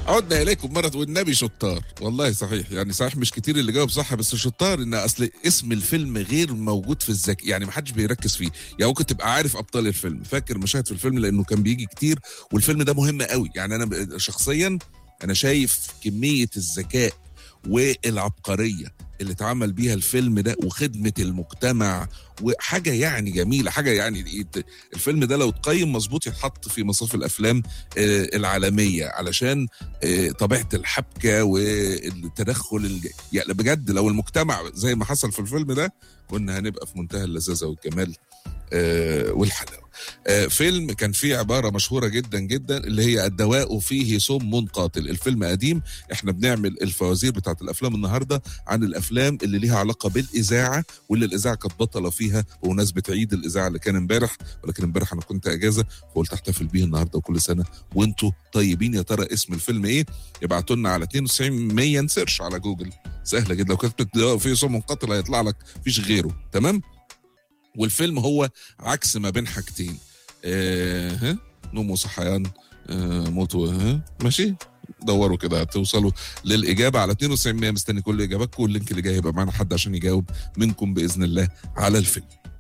عدنا اليكم مره والنبي شطار والله صحيح يعني صحيح مش كتير اللي جاوب صح بس شطار ان اصل اسم الفيلم غير موجود في الذكاء يعني ما حدش بيركز فيه يعني ممكن تبقى عارف ابطال الفيلم فاكر مشاهد في الفيلم لانه كان بيجي كتير والفيلم ده مهم قوي يعني انا ب- شخصيا انا شايف كميه الذكاء والعبقريه اللي اتعمل بيها الفيلم ده وخدمه المجتمع وحاجه يعني جميله حاجه يعني يت- الفيلم ده لو اتقيم مظبوط يتحط في مصاف الافلام آه، العالميه علشان آه، طبيعه الحبكه والتدخل الج... يعني بجد لو المجتمع زي ما حصل في الفيلم ده كنا هنبقى في منتهى اللذاذه والجمال آه، والحلاوه آه، فيلم كان فيه عباره مشهوره جدا جدا اللي هي الدواء فيه سم قاتل الفيلم قديم احنا بنعمل الفوازير بتاعت الافلام النهارده عن الافلام اللي ليها علاقه بالاذاعه واللي الاذاعه كانت بطله فيها بمناسبه عيد الاذاعه اللي كان امبارح ولكن امبارح انا كنت اجازه فقلت احتفل بيه النهارده وكل سنه وانتوا طيبين يا ترى اسم الفيلم ايه ابعتوا لنا على 92 100 نسيرش على جوجل سهله جدا لو كتبت دواء فيه سم قاتل هيطلع لك مفيش غيره تمام والفيلم هو عكس ما بين حاجتين آه ها نوم وصحيان آه موت و- ها ماشي دوروا كده هتوصلوا للاجابه على 92 مستني كل اجاباتكم واللينك اللي جاي هيبقى معانا حد عشان يجاوب منكم باذن الله على الفيلم